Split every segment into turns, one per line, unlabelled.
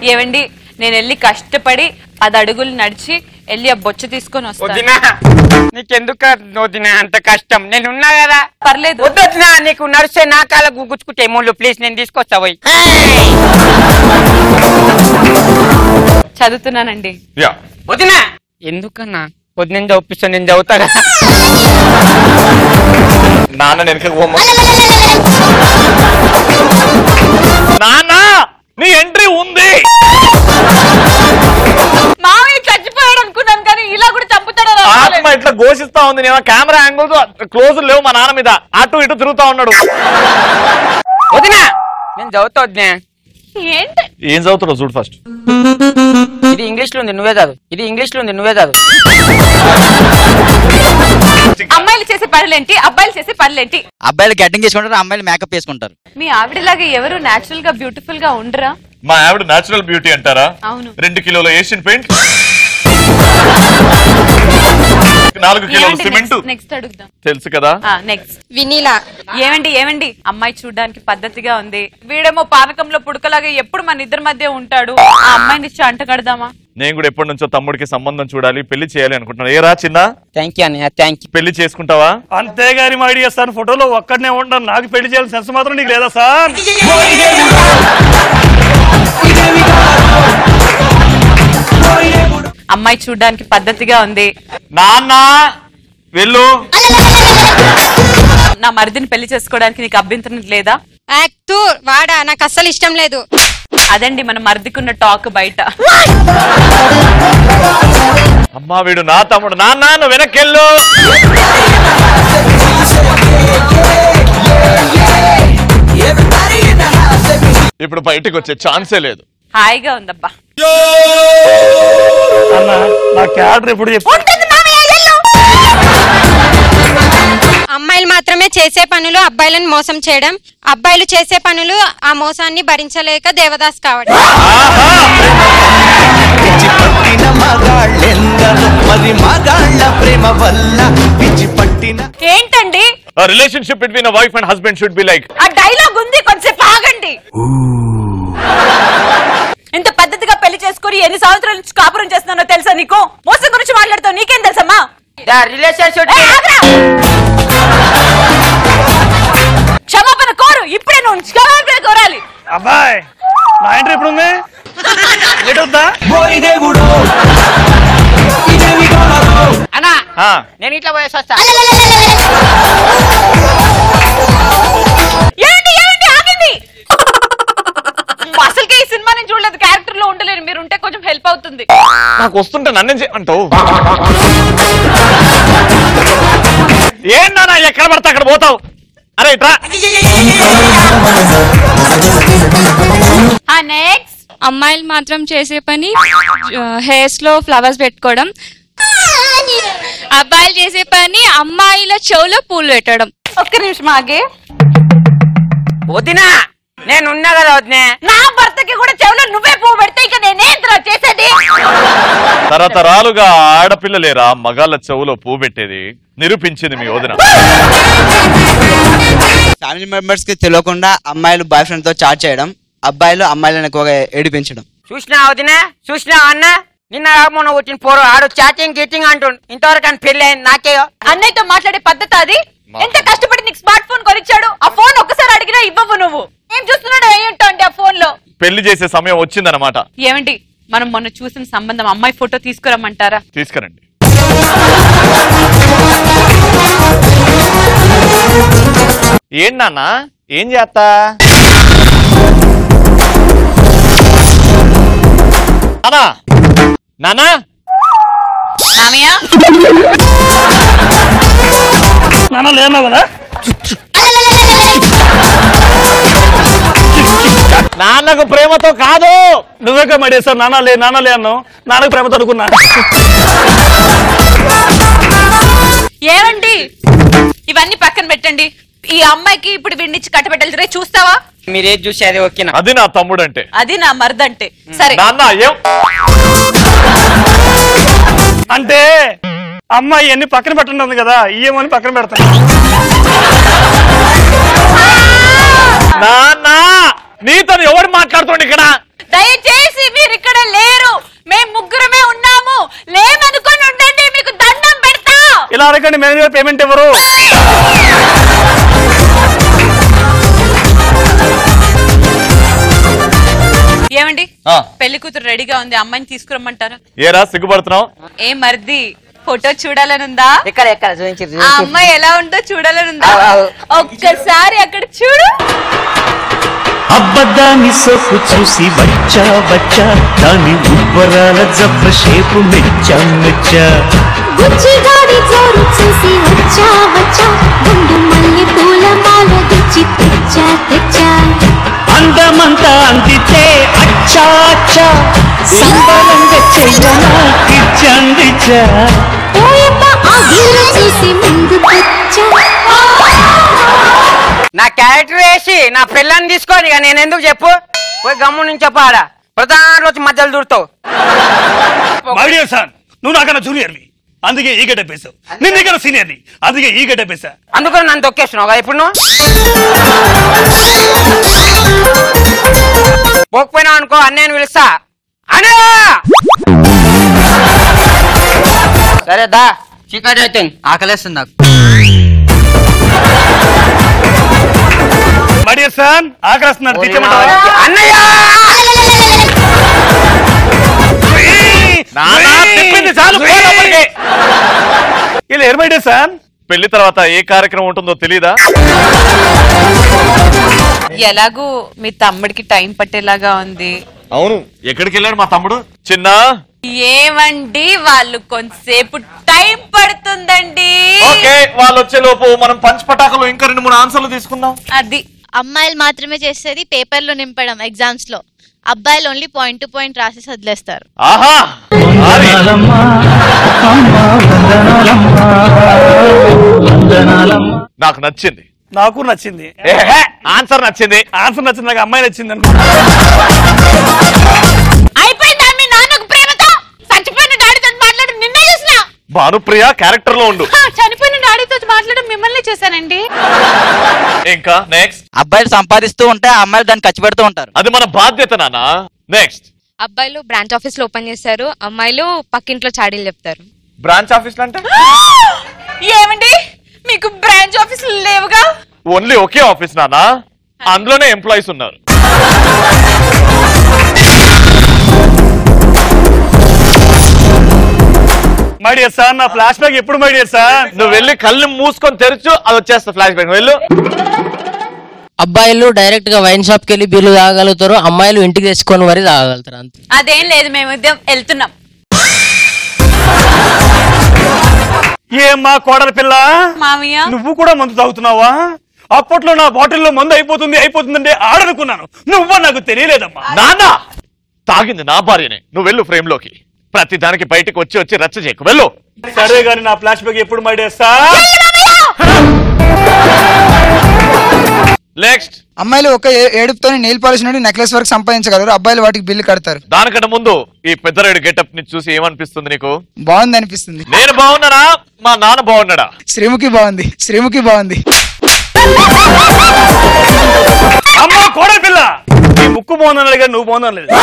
ఏవండి నేను వెళ్ళి కష్టపడి పది అడుగులు నడిచి వెళ్ళి ఆ బొచ్చ తీసుకొని వస్తాను
వదినా నీకెందుకు వదినా అంత కష్టం నేను ఉన్నా కదా
పర్లేదు
వద్దు వదినా నీకు నడిస్తే నా కాళ్ళ గుచ్చుకుంటే ముళ్ళు ప్లీజ్ నేను తీసుకొస్తా పోయి
చదువుతున్నానండి
యా
వదినా ఎందుకన్నా వద్దు నేను చదివిస్తా నేను చదువుతా కదా
నాన్న వెనక పోమ్మ నాన్న నీ ఎంట్రీ ఉంది
మామయ్య చచ్చిపోయాడు అనుకున్నాను కానీ ఇలా కూడా చంపుతాడు
ఆత్మ ఇట్లా ఘోషిస్తా ఉంది నేను కెమెరా యాంగిల్స్ క్లోజ్ లేవు మా నాన్న మీద అటు ఇటు తిరుగుతా ఉన్నాడు
వదినా నేను చదువుతా వదినా
ఏంటి
ఏం చదువుతున్నావు చూడు ఫస్ట్
ఇది ఇంగ్లీష్ లో ఉంది నువ్వే చదువు ఇది ఇంగ్లీష్ లో ఉంది నువ్వే చదువు
అమ్మాయిలు చేసే పనులేంటి అబ్బాయిలు చేసే పనులేంటి
అబ్బాయిలు గడ్డింగ్ చేసుకుంటారు అమ్మాయిలు మేకప్ వేసుకుంటారు
మీ ఆవిడలాగా ఎవరు నేచురల్ గా బ్యూటిఫుల్ గా ఉండరా
మా ఆవిడ నేచురల్ బ్యూటీ అంటారా
అవును.
రెండు కిలోల ఏషియన్ పెయింట్ నాలుగు కిలోల సిమెంట్
నెక్స్ట్ అడుగుదాం
తెలుసు కదా
నెక్స్ట్
వినీలా
ఏమండి ఏమండి అమ్మాయి చూడడానికి పద్ధతిగా ఉంది వీడేమో పానకంలో పుడకలాగా ఎప్పుడు మన ఇద్దరి మధ్య ఉంటాడు ఆ అమ్మాయిని ఇచ్చి అంట కడదామా
నేను కూడా ఎప్పటి నుంచో తమ్ముడికి సంబంధం చూడాలి పెళ్లి చేయాలి అనుకుంటున్నాను ఏరా చిన్న
థ్యాంక్ యూ అన్నయ్య థ్యాంక్ యూ
పెళ్లి చేసుకుంటావా
అంతేగాని మా ఐడియా సార్ ఫోటోలో ఒక్కడనే ఉంటాను నాకు పెళ్లి చేయాల్సిన సెన్స్ మాత్రం నీకు లేదా సార్
అమ్మాయి చూడడానికి పద్ధతిగా ఉంది
నాన్న వెళ్ళు
నా మరిదిని పెళ్లి చేసుకోవడానికి నీకు అభ్యంతరం లేదా
యాక్ట్ వాడా నాకు అస్సలు ఇష్టం లేదు
అదండి మన మరిదికున్న టాక్ బయట
అమ్మా వీడు నా తమ్ముడు నాన్న నువ్వు వెనక్కెళ్ళు ఇప్పుడు బయటకు వచ్చే ఛాన్సే లేదు
హాయిగా ఉందబ్బా
అన్న నా క్యారెక్టర్ ఎప్పుడు చెప్పు
అమ్మాయిలు మాత్రమే చేసే పనులు అబ్బాయిలను మోసం చేయడం అబ్బాయిలు చేసే పనులు ఆ మోసాన్ని భరించలేక దేవదాస్ కావడం
పిచ్చి పట్టిన మగాళ్ళెందరో మరి మగాళ్ళ ప్రేమ వల్ల పిచ్చి పట్టిన
ఏంటండి
relationship between wife and husband should be like
ఆ డైలాగ్ ఉంది కొంచెం ఆగండి ఇంత పద్ధతిగా పెళ్లి చేసుకుని ఎన్ని సంవత్సరాల నుంచి కాపురం చేస్తున్నానో తెలుసా నీకు మోసం గురించి మాట్లాడుతావు నీకేం తెలుసమ్మా
రిలేషన్షిప్
ఏ, ఆగ్రా! క్షమాపణ కోరు ఇప్పుడే నువ్వు క్షమాపణ కోరాలి
అబ్బాయి నా ఎంట్రీ ఎప్పుడు ఉంది లేట్ అవుతా
అన్నా నేను ఇట్లా పోయేసి వస్తా
ఏమండి ఏమండి ఆగండి అసలుకే ఈ సినిమా నేను చూడలేదు క్యారెక్టర్ లో ఉండలేను మీరు ఉంటే కొంచెం హెల్ప్ అవుతుంది
నాకు వస్తుంటే నన్నేం చేయమంటావు ఏం నాన్న ఎక్కడ పడితే అక్కడ పోతావు అరే ఇట్రా
నెక్స్ట్
అమ్మాయిలు మాత్రం చేసే పని హెయిర్స్ లో ఫ్లవర్స్ పెట్టుకోవడం అబ్బాయిలు చేసే పని అమ్మాయిల చెవులో పూలు పెట్టడం
ఒక్క నిమిషం ఆగే
వదినా నేను ఉన్నా కదా వదినే
నా భర్తకి కూడా చెవులో నువ్వే పువ్వు పెడితే ఇక నేనేంద్రా చేసేది
తరతరాలుగా ఆడపిల్లలేరా మగాళ్ళ చెవులో పువ్వు పెట్టేది నిరూపించింది మీ వదిన
ఫ్యామిలీ మెంబర్స్ కి తెలియకుండా అమ్మాయిలు బాయ్ ఫ్రెండ్ తో చాట్ చేయడం అబ్బాయిలు అమ్మాయిలను ఎక్కువగా ఏడిపించడం
చూసినా వదినా చూసినా అన్న నిన్న మొన్న వచ్చిన పోరు ఆడు చాటింగ్ గీటింగ్ అంటుండు ఇంతవరకు అని పెళ్ళి అయింది నాకే
అన్నయ్యతో మాట్లాడే పద్ధతి అది ఎంత కష్టపడి నీకు స్మార్ట్ ఫోన్ కొనిచ్చాడు ఆ ఫోన్ ఒక్కసారి అడిగినా ఇవ్వవు నువ్వు ఏం చూస్తున్నాడు అయి ఉంటావు ఆ ఫోన్ లో
పెళ్లి చేసే సమయం వచ్చిందనమాట
ఏమండి మనం మొన్న చూసిన సంబంధం అమ్మాయి ఫోటో తీసుకురమ్మంటారా
తీసుకురండి ఏం నాన్న ఏం చేస్తా నానా నానా
మామయ్య
నాన్న లేనా కదా
నాన్నకు ప్రేమతో కాదు
నువ్వే మడేసావు నాన్న లే నాన్న లే అన్నావు నాన్నకు ప్రేమతో అనుకున్నా
ఏమండి ఇవన్నీ పక్కన పెట్టండి ఈ అమ్మాయికి ఇప్పుడు వీడినిచ్చి కట్టబెట్టాలి రే చూస్తావా
మీరేది చూసి అది ఓకేనా
అది నా తమ్ముడు అంటే
అది నా మరదంటే సరే
నాన్న ఏం
అంటే అమ్మాయి ఎన్ని పక్కన పెట్టండి ఉంది కదా ఇయ్యమని పక్కన పెడతాను
నాన్న నీతో ఎవడు మాట్లాడుతుండే ఇక్కడ
దయచేసి మీ మీరు ఇక్కడ లేరు మేము ముగ్గురమే ఉన్నాము లేమనుకొని ఉండండి మీకు దండం పెడతా
ఇలా అడగండి మేనేజర్ పేమెంట్ ఎవరు
ఏమండి
ఆ.
పెళ్లి కూతురు రెడీగా ఉంది అమ్మాయిని తీసుకురమ్మంటారా
ఏరా సిగ్గుపడుతున్నావు
ఏ మరిది ఫోటో చూడాలనుందా
ఎక్కడ ఎక్కడ చూపించి
ఆ అమ్మాయి ఎలా ఉందో చూడాలనుందా
అవు, అవు.
ఒక్కసారి అక్కడ చూడు
అబ్బదాని సొప్పు చూసి వచ్చా వచ్చా దాని ఉబ్బరాల జబ్బ షేపు మెచ్చా మెచ్చా
బుచ్చిగాడి జోరు చూసి వచ్చా వచ్చా గుండు మల్లె పూల మాల తెచ్చి తెచ్చా తెచ్చా
అందమంతా అందితే అచ్చా అచ్చా సంబరంగా చెయ్యనా కిచ్చందిచ్చా
ఓయప్ప ఆ గీర చూసి ముందుకొచ్చా
నా క్యారెక్టర్ వేసి నా పిల్లని తీసుకొని ఇక నేను ఎందుకు చెప్పు పోయి గమ్ము నుంచి చెప్పాడా ప్రధాన రోజు మధ్యలో దూరుతావు
మై డియర్ సన్ నువ్వు నాకన్నా జూనియర్వి అందుకే ఈ గడ్డ వేసావు నేను నీకన్నా సీనియర్ని అందుకే ఈ గడ్డ వేసా
అందుకని నన్ను తొక్కేస్తున్నావు కదా ఇప్పుడు నువ్వు పోకపోయినావు అనుకో అన్నయ్యను పిలుస్తా అనే సరే దా చీకటి అయితే
ఆకలేస్తుంది నాకు
మై డియర్ సన్ ఆకలిస్తున్నాడు తెచ్చమంటావా
అన్నయ్య
నాన్న, చెప్పింది చాలు, పో లోపలికి.
ఇలా ఎర్ మై డియర్ సన్
పెళ్లి తర్వాత ఏ కార్యక్రమం ఉంటుందో తెలీదా
ఎలాగూ మీ తమ్ముడికి టైం పట్టేలాగా ఉంది
అవును ఎక్కడికి వెళ్ళాడు మా తమ్ముడు చిన్న
ఏమండి వాళ్ళు కొంతసేపు టైం పడుతుందండి
ఓకే వాళ్ళు వచ్చే లోపు మనం పంచ్ పటాకులు ఇంకా రెండు మూడు ఆన్సర్లు తీసుకుందాం
అది
అమ్మాయిలు మాత్రమే చేసేది పేపర్లో నింపడం ఎగ్జామ్స్ లో అబ్బాయిలు ఓన్లీ పాయింట్ టు పాయింట్ రాసేసి వదిలేస్తారు
ఆహా అది.
వందనాలమ్మా అమ్మా వందనాలమ్మా వందనాలమ్మా
నాకు నచ్చింది
నాకు నచ్చింది
ఏహే, ఆన్సర్ నచ్చింది
ఆన్సర్ నచ్చింది నాకు అమ్మాయి నచ్చింది అనుకో
అయిపోయిందా మీ నాన్నకు ప్రేమతో చచ్చిపోయిన డాడీతో మాట్లాడి నిన్న చూసిన
భానుప్రియ క్యారెక్టర్ లో ఉండు
చనిపోయిన డాడీతో మాట్లాడి మిమ్మల్ని చూసానండి
ఇంకా నెక్స్ట్
అబ్బాయిలు సంపాదిస్తూ ఉంటే ఆ అమ్మాయిలు దాన్ని ఖర్చు పెడుతూ ఉంటారు
అది మన బాధ్యత నాన్న నెక్స్ట్
అబ్బాయిలు బ్రాంచ్ ఆఫీస్ లో ఓపెన్ చేస్తారు అమ్మాయిలు పక్కింట్లో చాడీలు చెప్తారు
బ్రాంచ్ ఆఫీస్ అంటే
ఏమండి మీకు బ్రాంచ్ ఆఫీసులు లేవుగా
ఓన్లీ ఒకే ఆఫీస్ నాన్న అందులోనే ఎంప్లాయీస్ ఉన్నారు
మై డియర్ సన్ నా ఫ్లాష్ బ్యాక్ ఎప్పుడు మై డియర్ సన్
నువ్వు వెళ్ళి కళ్ళు మూసుకొని తెరచు అది వచ్చేస్తా ఫ్లాష్ బ్యాక్ వెళ్ళు
అబ్బాయిలు డైరెక్ట్ గా వైన్ షాప్ కి వెళ్ళి బిల్లు తాగలుగుతారు అమ్మాయిలు ఇంటికి తెచ్చుకొని మరీ తాగలుగుతారు అంతే
అదేం లేదు మేము ఇద్దరం వెళ్తున్నాం
ఏమ్మా కోడలి పిల్ల
మామయ్య
నువ్వు కూడా మందు తాగుతున్నావా అప్పట్లో నా బాటిల్లో మందు అయిపోతుంది అయిపోతుందంటే ఆడనుకున్నాను నువ్వు నాకు తెలియలేదమ్మా
నాన్న తాగింది నా భార్యనే నువ్వు వెళ్ళు ఫ్రేమ్ లోకి ప్రతి దానికి బయటకు వచ్చి వచ్చి రచ్చ చేయకు వెళ్ళు
సరే గాని నా ఫ్లాష్ బ్యాక్ ఎప్పుడు మై డియర్ సన్
నెక్స్ట్
అమ్మాయిలు ఒక ఏ- ఏడుపుతో నెయిల్ పాలిష్ నుండి నెక్లెస్ వరకు సంపాదించగలరు అబ్బాయిలు వాటికి బిల్లు కడతారు
దానికంటే ముందు ఈ పెద్దరేడు గెటప్ ని చూసి ఏమనిపిస్తుంది నీకు
బాగుంది అనిపిస్తుంది
నేను బాగున్నానా మా నాన్న బాగున్నాడా
శ్రీముఖి బాగుంది శ్రీముఖి బాగుంది
అమ్మా కోడలి పిల్ల నీ ముక్కు బాగుందని అడిగాడు నువ్వు బాగుందని లేదు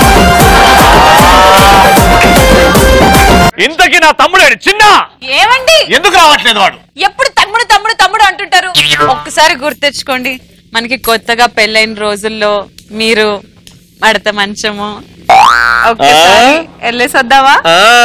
ఇంతకీ నా తమ్ముడేడు చిన్న
ఏమండి
ఎందుకు రావట్లేదు వాడు
ఎప్పుడు తమ్ముడు తమ్ముడు తమ్ముడు అంటుంటారు ఒక్కసారి గుర్తెచ్చుకోండి మనకి కొత్తగా పెళ్ళైన రోజుల్లో మీరు మడత మంచము ఒక్కసారి వెళ్ళేసి వద్దావా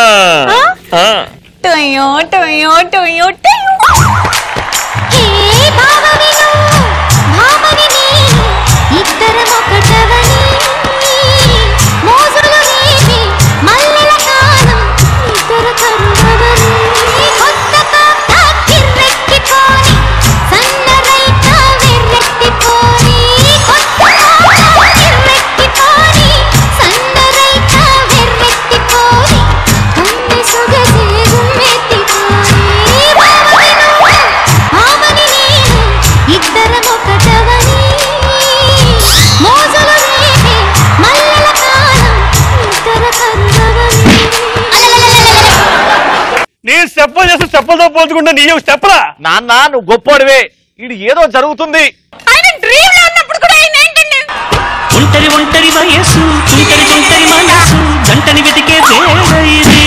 టొయ్యో టొయ్యో టొయ్యో టొయ్యో
హే భావని భావని ఇద్దరం ఒకటవని మోజులు రేపి మల్లెల కాలం ఇద్దరు కరువవని కొత్త కాక కిర్రెక్కిపోని సన్న రైక వెర్రెక్కిపోని కొత్త కాక కిర్రెక్కిపోని సన్న రైక వెర్రెక్కిపోని కన్నె సొగసే గుమ్మెత్తిపోని భావని భావని నేను ఇద్దరం ఒకటవని మోజులు రేపే మల్లెల కాలం ఇద్దరు కరువవని
నేను స్టెప్పులు చేస్తే స్టెప్పులతో పోల్చుకుంటే నీ స్టెప్పులా
నాన్న నువ్వు గొప్పోడివే ఇది ఏదో జరుగుతుంది
ఆయన డ్రీమ్ లో ఉన్నప్పుడు కూడా ఆయన ఏంటండి
ఒంటరి ఒంటరి వయసు తుంటరి తుంటరి మనసు జంటని వెతికే వేళ ఇది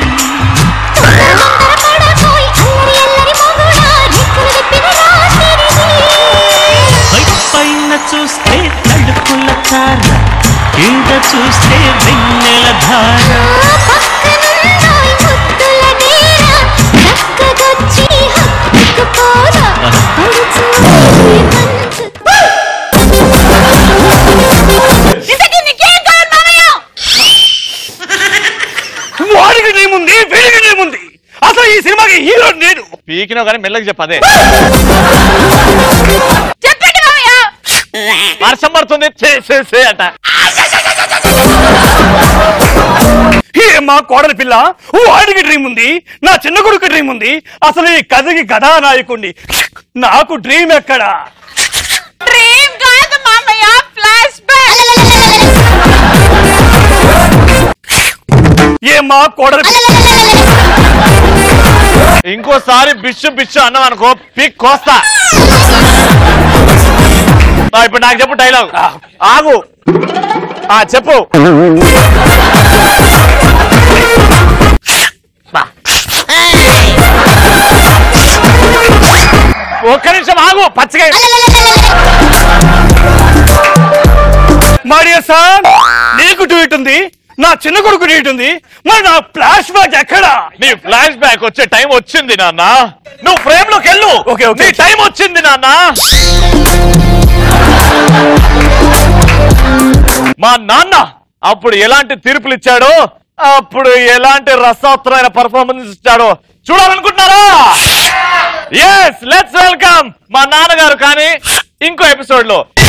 పైన చూస్తే తడుపుల తార కింద చూస్తే వెన్నెల ధార
వాడికి డ్రీమ్ ఉంది వీడికి డ్రీమ్ ఉంది అసలు ఈ సినిమాకి హీరో నేను
పీకినావు కానీ మెల్లగా చెప్పదే వర్షం పడుతుంది చే, చే, చే అట
ఏమా కోడలి పిల్ల వాడికి డ్రీమ్ ఉంది నా చిన్న కొడుకు డ్రీమ్ ఉంది అసలు ఈ కథకి కథానాయకుడిని నాకు డ్రీమ్ ఎక్కడా
డ్రీమ్ కాదు మామయ్య ఫ్లాష్ బ్యాక్
ఏమా కోడలి పిల్ల
ఇంకోసారి బిచ్చు బిచ్చు అన్నాం అనుకో పిక్ కోస్తా ఆ, ఇప్పుడు నాకు చెప్పు డైలాగ్ ఆగు ఆ చెప్పు ఒక్క నిమిషం ఆగు పచ్చగా
మాడియా సార్ నీకు ట్వీట్ ఉంది నా చిన్న కొడుకు ట్వీట్ ఉంది మరి నా ఫ్లాష్ బ్యాక్ ఎక్కడా
నీ ఫ్లాష్ బ్యాక్ వచ్చే టైం వచ్చింది నాన్న నువ్వు ఫ్రేమ్ లోకి వెళ్ళు
ఓకే, ఓకే.
నీ టైం వచ్చింది నాన్న మా నాన్న అప్పుడు ఎలాంటి తీర్పులు ఇచ్చాడో అప్పుడు ఎలాంటి రసవత్తరమైన పర్ఫార్మెన్స్ ఇచ్చాడో చూడాలనుకుంటున్నారా ఎస్ లెట్స్ వెల్కమ్ మా నాన్నగారు కానీ ఇంకో ఎపిసోడ్ లో